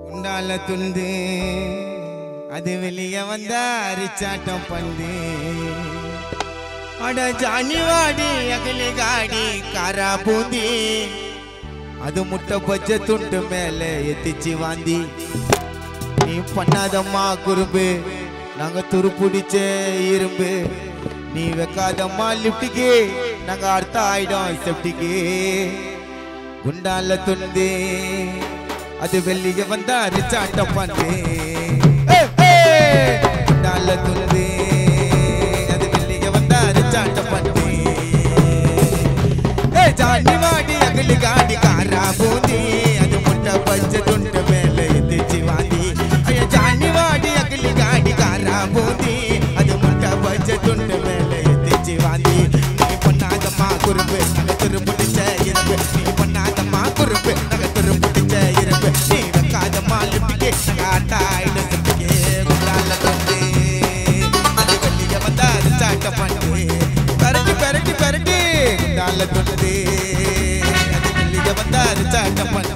குண்டால துண்டு அது வெளிய வந்தா அரிச்சாட்டம் பந்து அட ஜானி வாடி அகலி காடி காரா பூந்தி அது முட்டை பச்ச துண்டு மேல எத்திச்சு வாந்தி நீ பண்ணாதம்மா குறும்பு நாங்க துரு பிடிச்ச இரும்பு நீ வைக்காதம்மா லிப்டிக்கு நாங்க அடுத்த ஆயிடும் செப்டிக்கு குண்டால துண்டு அது வெளிய வந்தா ரிச்சாட்டம் பண்ணு ஏய், ஏய். குண்டால துண்டு அது வெளிய வந்தா ரிச்சாட்டம் பண்ணு ஏ ஜானி வாடி அகலி காடி காரா பூந்தி அது முட்டை பச்சை துண்டு மேல எத்திச்சு வாந்தி ஐய ஜானி வாடி அகலி காடி காரா பூந்தி அது முட்டை பச்சை துண்டு மேல எத்திச்சு வாந்தி நீ பண்ணாதம்மா குறும்பு நகை திரும்பிடிச்ச இரும்பு நீ பண்ணாதம்மா குறும்பு நகை திரும்பிடிச்ச இரும்பு நீ வைக்காதம்மா லிப்டிக்கு நகை ஆட்டாயிடு சிப்பிக்கு குண்டால கொண்டு அது வெளிய வந்தா அது சாட்ட பண்ணு பரட்டி பரட்டி பரட்டி குண்டால கொண்டு அது வெளிய வந்தா அது சாட்ட பண்ணு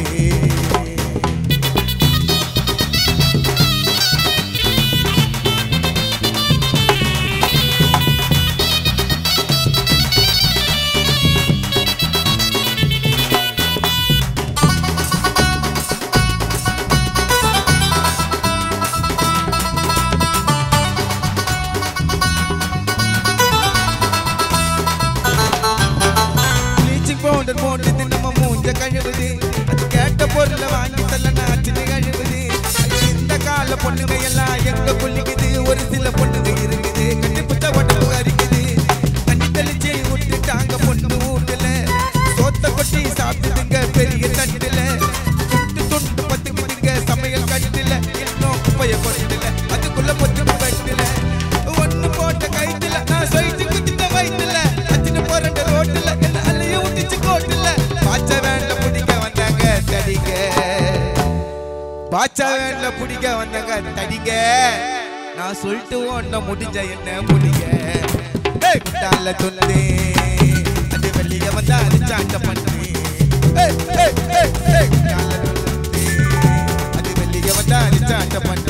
ப்ளீச்சிங் பவுடர் போட்டு நம்ம மூஞ்ச கழுவுது அது கேட்ட பொருளை வாங்கி தள்ள நாச்சுன்னு கழுவுது அது இந்த கால பொண்ணுங்க எல்லாம் எங்க புள்ளிக்குது ஒரு சில பொண்ணுங்க இருக்குது கட்டி புத்த உடம்பு அரிக்குது தண்ணி தெளிச்சு விட்டுட்டாங்க பொண்ணு வீட்டுல சோத்த கொட்டி சாப்பிட்டுதுங்க பெரிய தட்டுல துண்டு துண்டு பத்துக்குதுங்க சமையல் கட்டுல இன்னும் குப்பைய கொட்டுல அதுக்குள்ள பொத்து கட்டுல ஒண்ணு போட்ட கைத்துல நான் சொல்லிட்டு குத்திட்ட வயித்துல அச்சிட்டு போறண்ட ரோட்டுல என்ன அலைய விட்டுச்சு கோட்டுல பாச்ச வேண்ட பிடிக்க வந்தாங்க தடிங்க பாச்சா வேண்ட பிடிக்க வந்தாங்க தடிங்க நான் சொல்லிட்டு ஒன்ன முடிஞ்ச என்ன முடிங்க ஏய், குண்டால துண்டு அது வெளிய வந்தா அது சாட்ட பண்ணு ஏய், ஏய், ஏய், ஏய், குண்டால துண்டு அது வெளிய வந்தா அது சாட்ட பண்ணு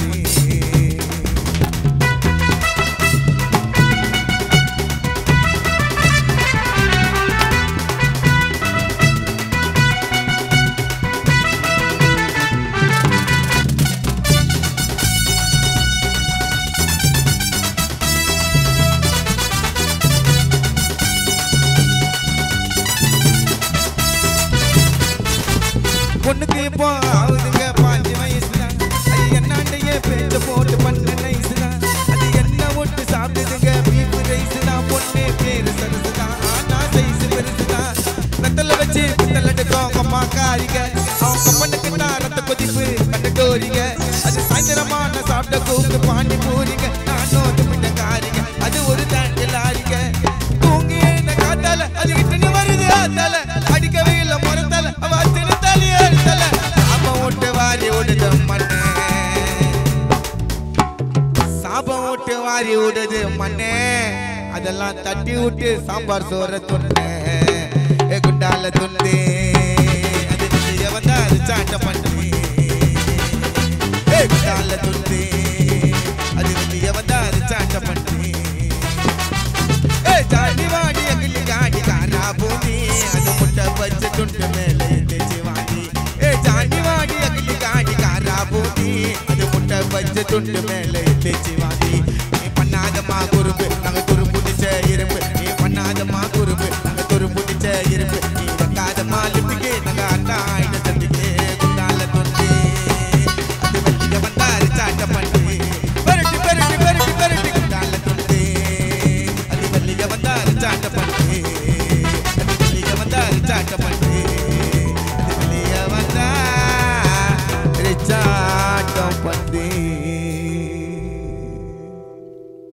பொண்ணுக்கு இப்போ ஆகுதுங்க பாஞ்சு வயசு தான் அது என்னாண்டையே பேச்ச போட்டு பண்ண நைஸ் தான் அது என்ன ஒட்டு சாப்பிடுதுங்க பீஃப் ரைஸ் தான் பொண்ணு பேரு சரசு தான் ஆனா சைஸ் பெருசு தான் நத்தல வச்சு பித்தல் எடுக்கும் அம்மா காரிங்க அவங்க கம்மனுக்கு தான் ரத்த கொதிப்பு கண்டோரிங்க அது சாயந்தரமான சாப்பிட்ட கூப்பிட்டு பாண்டி பூரிங்க நானும் துப்பிட்ட காரிங்க அது ஒரு தாண்டி லாரிங்க தூங்கி என்ன காத்தால அது கிட்ட வருது ஆத்தால அடிக்க வெயில மறந்தால அவ தினத்தாலே அடித்தால சாபம் விட்டு வாரி விடுது மண்ணு சாபம் விட்டு வாரி விடுது மண்ணே அதெல்லாம் தட்டி விட்டு சாம்பார் சோற துண்ணு ஏ குண்டால துண்டு அது வெளிய வந்தா அது சாட்ட பண்ணு ஏ குண்டால துண்டு அது வெளிய வந்தா அது சாட்ட பண்ணு ஏ ஜாடி வாடி அகிலி காடி காரா பூமி அது முட்டை பச்சை துண்டு மேலே தேச்சி வாடி ஏ ஜாடி வாடி அகிலி காடி காரா பூமி அது முட்டை பச்சை துண்டு மேலே தேச்சி வாடி நீ பண்ணாதம்மா குறும்பு நாங்க